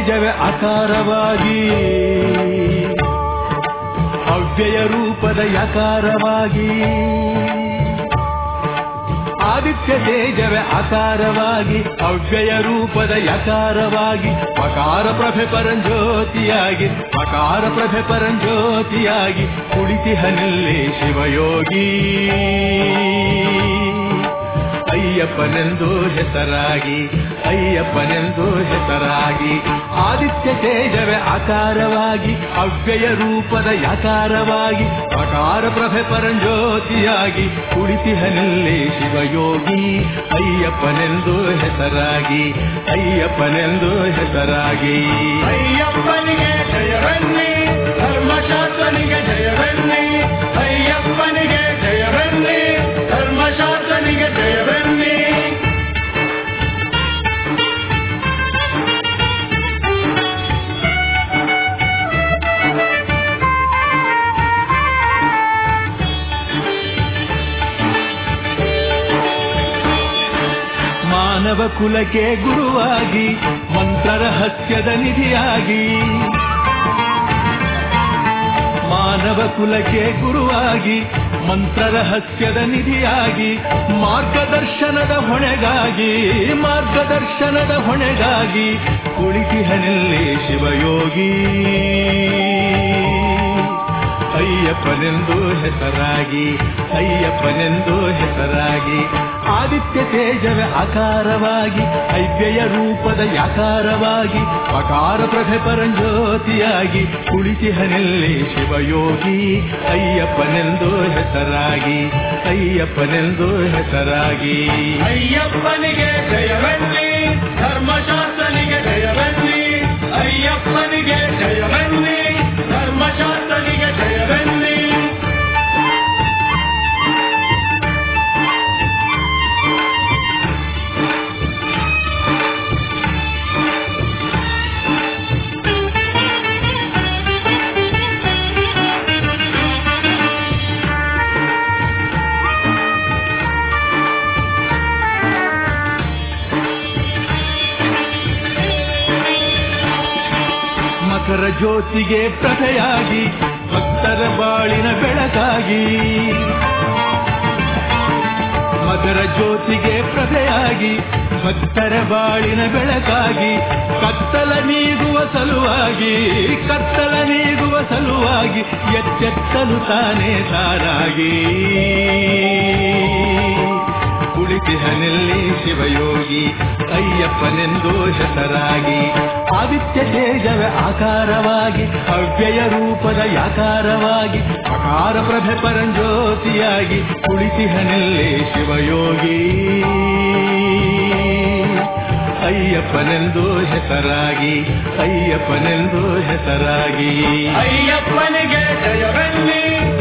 ತೇಜವೇ ಆಕಾರವಾಗಿ ಅವ್ಯಯ ರೂಪದ ಯಕಾರವಾಗಿ ಆದಿತ್ಯ ತೇಜವೇ ಆಕಾರವಾಗಿ ಅವ್ಯಯ ರೂಪದ ಯಕಾರವಾಗಿ ಮಕಾರ ಪ್ರಭೆ ಪರಂಜ್ಯೋತಿಯಾಗಿ ಮಕಾರ ಪ್ರಭೆ ಪರಂಜ್ಯೋತಿಯಾಗಿ ಕುಳಿತಿಹನಲ್ಲಿ ಶಿವಯೋಗಿ ಅಯ್ಯಪ್ಪನೆಂದು ಹೆಸರಾಗಿ ಅಯ್ಯಪ್ಪನೆಂದು ಹೆಸರಾಗಿ ಆದಿತ್ಯ ತೇಜವೇ ಆಕಾರವಾಗಿ ಅವ್ಯಯ ರೂಪದ ಯಕಾರವಾಗಿ ಮಕಾರ ಪ್ರಭೆ ಪರಂಜ್ಯೋತಿಯಾಗಿ ಕುಳಿತಿಹನಲ್ಲಿ ಶಿವಯೋಗಿ ಅಯ್ಯಪ್ಪನೆಂದು ಹೆಸರಾಗಿ ಅಯ್ಯಪ್ಪನೆಂದು ಹೆಸರಾಗಿ ಅಯ್ಯಪ್ಪನಿಗೆ ಜಯವೆನ್ನಿ ಧರ್ಮಶಾಸ್ತ್ರನಿಗೆ ಜಯವೆನ್ನಿ ಅಯ್ಯಪ್ಪನಿಗೆ ಜಯವೆನ್ನಿ ಧರ್ಮಶಾಸ್ತ್ರನಿಗೆ ಜಯವೆನ್ನಿ ಮಾನವ ಕುಲಕ್ಕೆ ಗುರುವಾಗಿ ಮಂತ್ರ ರಹಸ್ಯದ ನಿಧಿಯಾಗಿ ಮಾನವ ಕುಲಕ್ಕೆ ಗುರುವಾಗಿ ಮಂತ್ರ ರಹಸ್ಯದ ನಿಧಿಯಾಗಿ ಮಾರ್ಗದರ್ಶನದ ಹೊಣೆಗಾಗಿ ಮಾರ್ಗದರ್ಶನದ ಹೊಣೆಗಾಗಿ ಕುಳಿತಿಹನಲ್ಲಿ ಶಿವಯೋಗಿ ಅಯ್ಯಪ್ಪನೆಂದು ಹೆಸರಾಗಿ ಅಯ್ಯಪ್ಪನೆಂದು ಹೆಸರಾಗಿ ಆದಿತ್ಯ ತೇಜವೇ ಆಕಾರವಾಗಿ ಅವ್ಯಯ ರೂಪದ ಯಕಾರವಾಗಿ ಮಕಾರ ಪ್ರಭೆ ಪರಂಜ್ಯೋತಿಯಾಗಿ ಕುಳಿತಿಹನಲ್ಲಿ ಶಿವಯೋಗಿ ಅಯ್ಯಪ್ಪನೆಂದು ಹೆಸರಾಗಿ ಅಯ್ಯಪ್ಪನೆಂದು ಹೆಸರಾಗಿ ಅಯ್ಯಪ್ಪನಿಗೆ ಜಯವೆನ್ನಿ ಧರ್ಮಶಾಸ್ತ್ರನಿಗೆ ಜಯವೆನ್ನಿ ಅಯ್ಯಪ್ಪನಿಗೆ ಜಯವೆನ್ನಿ ಧರ್ಮಶಾಸ್ತ್ರನಿಗೆ ಜಯವೆನ್ನಿ ಮಕರ ಜ್ಯೋತಿಗೆ ಪ್ರಭೆಯಾಗಿ ಭಕ್ತರ ಬಾಳಿನ ಬೆಳಕಾಗಿ ಮಕರ ಜ್ಯೋತಿಗೆ ಪ್ರಭೆಯಾಗಿ ಭಕ್ತರ ಬಾಳಿನ ಬೆಳಕಾಗಿ ಕತ್ತಲ ನೀಗುವ ಸಲುವಾಗಿ ಕತ್ತಲ ನೀಗುವ ಸಲುವಾಗಿ ಎಚ್ಚೆತ್ತಲು ತಾನೇ ಸಾರಾಗಿ ಕುಳಿತಿಹನಲ್ಲಿ ಶಿವಯೋಗಿ ಅಯ್ಯಪ್ಪನೆಂದು ಹೆಸರಾಗಿ ಆದಿತ್ಯ ತೇಜವೇ ಆಕಾರವಾಗಿ ಅವ್ಯಯ ರೂಪದ ಯಾಕಾರವಾಗಿ ಅಕಾರ ಪ್ರಭೆ ಪರಂಜ್ಯೋತಿಯಾಗಿ ಕುಳಿತಿಹನಲ್ಲಿ ಶಿವಯೋಗಿ ಅಯ್ಯಪ್ಪನೆಂದು ಹೆಸರಾಗಿ ಅಯ್ಯಪ್ಪನೆಂದು ಹೆಸರಾಗಿ ಅಯ್ಯಪ್ಪನಿಗೆ ಜಯವೆನ್ನಿ